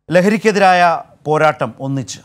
ലഹരിക്കെതിരായ പോരാട്ടം ഒന്നിച്ച്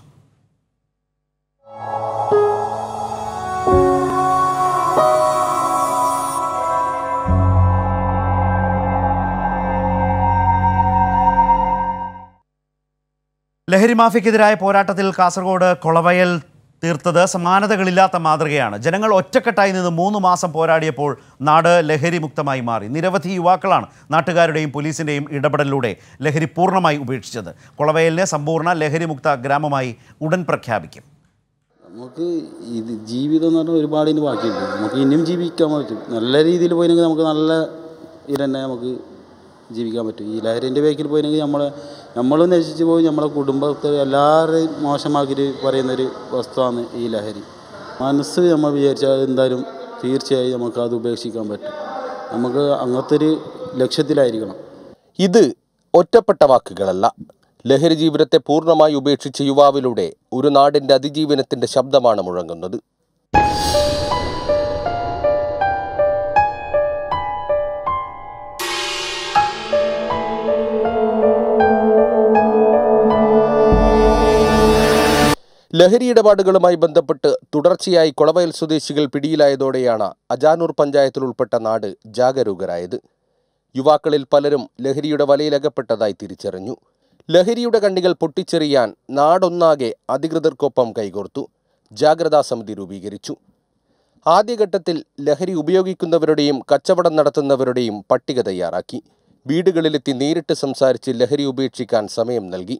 ലഹരി മാഫിയക്കെതിരായ പോരാട്ടത്തിൽ കാസർഗോഡ് കൊളവയൽ തീർത്തത് സമാനതകളില്ലാത്ത മാതൃകയാണ് ജനങ്ങൾ ഒറ്റക്കെട്ടായി നിന്ന് മൂന്ന് മാസം പോരാടിയപ്പോൾ നാട് ലഹരി മുക്തമായി മാറി നിരവധി യുവാക്കളാണ് നാട്ടുകാരുടെയും പോലീസിൻ്റെയും ഇടപെടലിലൂടെ ലഹരി പൂർണ്ണമായി ഉപേക്ഷിച്ചത് കൊളവയലിനെ സമ്പൂർണ്ണ ലഹരിമുക്ത ഗ്രാമമായി ഉടൻ പ്രഖ്യാപിക്കും നമുക്ക് ഇത് ജീവിതം എന്ന് പറഞ്ഞാൽ ഒരുപാട് ഇനി ബാക്കിയുണ്ട് നമുക്ക് ഇനിയും ജീവിക്കാൻ പറ്റും നല്ല രീതിയിൽ പോയില്ലെങ്കിൽ നമുക്ക് നല്ല ഇത് തന്നെ നമുക്ക് ജീവിക്കാൻ പറ്റും ഈ ലഹരിൻ്റെ ബേക്കിൽ പോയില്ലെങ്കിൽ നമ്മളെ നമ്മളും നശിച്ചു പോയി നമ്മളെ കുടുംബത്തെ എല്ലാവരെയും മോശമാക്കിയിട്ട് പറയുന്നൊരു വസ്തുവാണ് ഈ ലഹരി മനസ്സ് നമ്മൾ വിചാരിച്ചാൽ എന്തായാലും തീർച്ചയായും നമുക്ക് അത് ഉപേക്ഷിക്കാൻ പറ്റും നമുക്ക് അങ്ങനത്തെ ഒരു ലക്ഷ്യത്തിലായിരിക്കണം ഇത് ഒറ്റപ്പെട്ട വാക്കുകളല്ല ലഹരി ജീവിതത്തെ പൂർണ്ണമായി ഉപേക്ഷിച്ച യുവാവിലൂടെ ഒരു നാടിന്റെ അതിജീവനത്തിന്റെ ശബ്ദമാണ് മുഴങ്ങുന്നത് ലഹരി ഇടപാടുകളുമായി ബന്ധപ്പെട്ട് തുടർച്ചയായി കൊളവയൽ സ്വദേശികൾ പിടിയിലായതോടെയാണ് അജാനൂർ പഞ്ചായത്തിൽ ഉൾപ്പെട്ട നാട് ജാഗരൂകരായത് യുവാക്കളിൽ പലരും ലഹരിയുടെ വലയിലകപ്പെട്ടതായി തിരിച്ചറിഞ്ഞു ലഹരിയുടെ കണ്ണികൾ പൊട്ടിച്ചെറിയാൻ നാടൊന്നാകെ അധികൃതർക്കൊപ്പം കൈകോർത്തു ജാഗ്രതാ സമിതി രൂപീകരിച്ചു ആദ്യഘട്ടത്തിൽ ലഹരി ഉപയോഗിക്കുന്നവരുടെയും കച്ചവടം നടത്തുന്നവരുടെയും പട്ടിക തയ്യാറാക്കി വീടുകളിലെത്തി നേരിട്ട് സംസാരിച്ച് ലഹരി ഉപേക്ഷിക്കാൻ സമയം നൽകി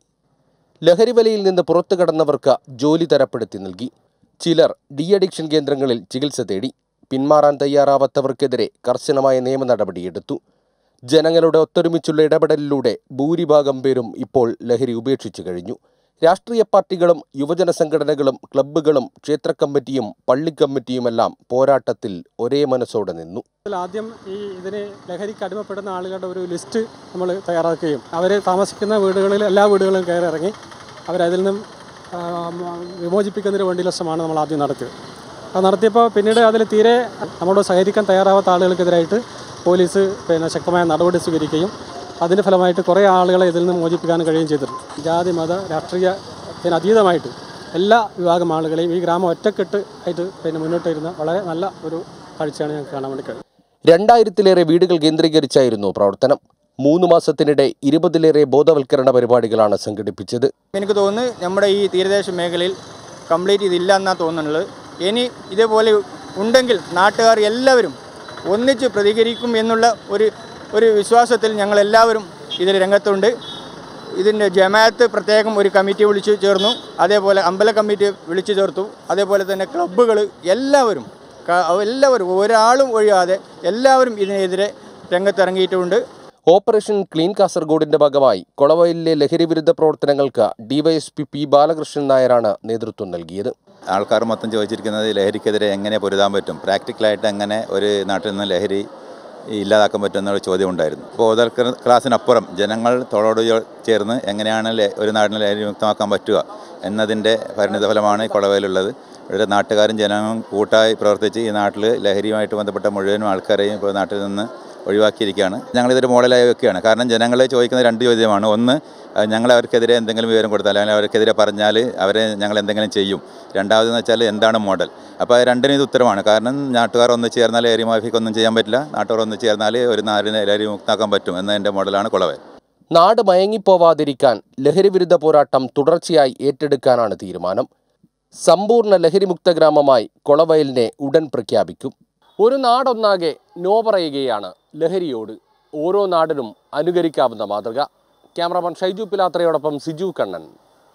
ലഹരി വലയിൽ നിന്ന് പുറത്തു കടന്നവർക്ക് ജോലി തരപ്പെടുത്തി നൽകി ചിലർ ഡി അഡിക്ഷൻ കേന്ദ്രങ്ങളിൽ ചികിത്സ തേടി പിന്മാറാൻ തയ്യാറാവാത്തവർക്കെതിരെ കർശനമായ നിയമ നടപടിയെടുത്തു ജനങ്ങളുടെ ഒത്തൊരുമിച്ചുള്ള ഇടപെടലിലൂടെ ഭൂരിഭാഗം പേരും ഇപ്പോൾ ലഹരി ഉപേക്ഷിച്ചു കഴിഞ്ഞു രാഷ്ട്രീയ പാർട്ടികളും യുവജന സംഘടനകളും ക്ലബ്ബുകളും ക്ഷേത്ര കമ്മിറ്റിയും പള്ളി കമ്മിറ്റിയുമെല്ലാം പോരാട്ടത്തിൽ ഒരേ മനസ്സോടെ നിന്നു ഇതിൽ ആദ്യം ഈ ഇതിന് ലഹരിക്ക് അടിമപ്പെടുന്ന ആളുകളുടെ ഒരു ലിസ്റ്റ് നമ്മൾ തയ്യാറാക്കുകയും അവർ താമസിക്കുന്ന വീടുകളിൽ എല്ലാ വീടുകളിലും കയറി ഇറങ്ങി അവരതിൽ നിന്നും ആ, മ- വിമോചിപ്പിക്കുന്നതിന് വേണ്ടിയുള്ള ശ്രമമാണ് നമ്മൾ ആദ്യം നടത്തിയത് അത് നടത്തിയപ്പോൾ പിന്നീട് അതിൽ തീരെ നമ്മളോട് സഹകരിക്കാൻ തയ്യാറാവാത്ത ആളുകൾക്കെതിരായിട്ട് പോലീസ് പിന്നെ ശക്തമായ നടപടി സ്വീകരിക്കുകയും അതിൻ്റെ ഫലമായിട്ട് കുറേ ആളുകളെ ഇതിൽ നിന്ന് മോചിപ്പിക്കാൻ കഴിയുകയും ചെയ്തിട്ടുണ്ട് ജാതി മത രാഷ്ട്രീയത്തിന് അതീതമായിട്ട് എല്ലാ വിഭാഗം ആളുകളെയും ഈ ഗ്രാമം ഒറ്റക്കെട്ട് ആയിട്ട് പിന്നെ മുന്നോട്ട് വരുന്ന വളരെ നല്ല ഒരു കാഴ്ചയാണ് ഞങ്ങൾക്ക് കാണാൻ വേണ്ടി കഴിയും രണ്ടായിരത്തിലേറെ വീടുകൾ കേന്ദ്രീകരിച്ചായിരുന്നു പ്രവർത്തനം മൂന്ന് മാസത്തിനിടെ ഇരുപതിലേറെ ബോധവൽക്കരണ പരിപാടികളാണ് സംഘടിപ്പിച്ചത് എനിക്ക് തോന്നുന്നു നമ്മുടെ ഈ തീരദേശ മേഖലയിൽ കംപ്ലീറ്റ് ഇതില്ല എന്നാണ് തോന്നുന്നുള്ളത് ഇനി ഇതേപോലെ ഉണ്ടെങ്കിൽ നാട്ടുകാർ എല്ലാവരും ഒന്നിച്ച് പ്രതികരിക്കും എന്നുള്ള ഒരു ഒരു വിശ്വാസത്തിൽ ഞങ്ങളെല്ലാവരും ഇതിൽ രംഗത്തുണ്ട് ഇതിൻ്റെ ജമാഅത്ത് പ്രത്യേകം ഒരു കമ്മിറ്റി വിളിച്ചു ചേർന്നു അതേപോലെ അമ്പല കമ്മിറ്റി വിളിച്ചു ചേർത്തു അതേപോലെ തന്നെ ക്ലബ്ബുകൾ എല്ലാവരും ക- എല്ലാവരും ഒരാളും ഒഴിയാതെ എല്ലാവരും ഇതിനെതിരെ രംഗത്തിറങ്ങിയിട്ടുമുണ്ട് ഓപ്പറേഷൻ ക്ലീൻ കാസർഗോഡിന്റെ ഭാഗമായി കൊളവയലിലെ ലഹരി വിരുദ്ധ പ്രവർത്തനങ്ങൾക്ക് ഡിവൈഎസ്പി പി ബാലകൃഷ്ണൻ നായരാണ് നേതൃത്വം നൽകിയത് ആൾക്കാർ മൊത്തം ചോദിച്ചിരിക്കുന്നത് ലഹരിക്കെതിരെ എങ്ങനെ പൊരുതാൻ പറ്റും പ്രാക്ടിക്കലായിട്ട് എങ്ങനെ ഒരു നാട്ടിൽ നിന്ന് ലഹരി ഇല്ലാതാക്കാൻ പറ്റും എന്നുള്ള ചോദ്യം ഉണ്ടായിരുന്നു ബോധവൽക്കരണ ക്ലാസ്സിനപ്പുറം ജനങ്ങൾ തോളോട് ചോ- ചേർന്ന് എങ്ങനെയാണ് ലെ- ഒരു നാടിനെ ലഹരി മുക്തമാക്കാൻ പറ്റുക എന്നതിൻ്റെ പരിണിതഫലമാണ് ഈ കൊളവയിലുള്ളത് ഇവിടെ നാട്ടുകാരും ജനങ്ങളും കൂട്ടായി പ്രവർത്തിച്ച് ഈ നാട്ടിൽ ലഹരിയുമായിട്ട് ബന്ധപ്പെട്ട മുഴുവനും ആൾക്കാരെയും ഇപ്പോൾ നാട്ടിൽ നിന്ന് ഒഴിവാക്കിയിരിക്കുകയാണ് ഞങ്ങളിതൊരു മോഡലായി വെക്കുകയാണ് കാരണം ജനങ്ങളെ ചോദിക്കുന്ന രണ്ട് ചോദ്യമാണ് ഒന്ന് അഹ് ഞങ്ങൾ അവർക്കെതിരെ എന്തെങ്കിലും വിവരം കൊടുത്താൽ അല്ലെങ്കിൽ അവർക്കെതിരെ പറഞ്ഞാൽ അവരെ ഞങ്ങൾ എന്തെങ്കിലും ചെയ്യും രണ്ടാമതെന്ന് വെച്ചാൽ എന്താണ് മോഡൽ അപ്പോൾ അത് രണ്ടിനും ഇത് ഉത്തരമാണ് കാരണം നാട്ടുകാർ ഒന്ന് ചേർന്നാൽ ലഹരി മാഫിക്ക് ഒന്നും ചെയ്യാൻ പറ്റില്ല നാട്ടുകാർ ഒന്ന് ചേർന്നാൽ ഒരു നാടിനെ ലഹരി മുക്താക്കാൻ പറ്റും എന്നതിൻ്റെ മോഡലാണ് കുളവൻ നാട് മയങ്ങിപ്പോവാതിരിക്കാൻ ലഹരി വിരുദ്ധ പോരാട്ടം തുടർച്ചയായി ഏറ്റെടുക്കാനാണ് തീരുമാനം സമ്പൂർണ്ണ ലഹരിമുക്ത ഗ്രാമമായി കൊളവയലിനെ ഉടൻ പ്രഖ്യാപിക്കും ഒരു നാടൊന്നാകെ നോ പറയുകയാണ് ലഹരിയോട് ഓരോ നാടിനും അനുകരിക്കാവുന്ന മാതൃക ക്യാമറമാൻ ഷൈജു പിലാത്രയോടൊപ്പം സിജു കണ്ണൻ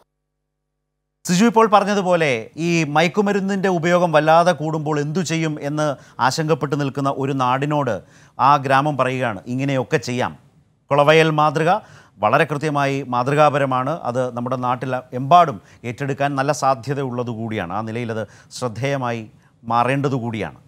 സിജു ഇപ്പോൾ പറഞ്ഞതുപോലെ ഈ മയക്കുമരുന്നിൻ്റെ ഉപയോഗം വല്ലാതെ കൂടുമ്പോൾ എന്തു ചെയ്യും എന്ന് ആശങ്കപ്പെട്ട് നിൽക്കുന്ന ഒരു നാടിനോട് ആ ഗ്രാമം പറയുകയാണ് ഇങ്ങനെയൊക്കെ ചെയ്യാം കുളവയൽ മാതൃക വളരെ കൃത്യമായി മാതൃകാപരമാണ് അത് നമ്മുടെ നാട്ടിൽ എമ്പാടും ഏറ്റെടുക്കാൻ നല്ല സാധ്യത ഉള്ളത് കൂടിയാണ് ആ നിലയിൽ അത് ശ്രദ്ധേയമായി മാറേണ്ടതുകൂടിയാണ്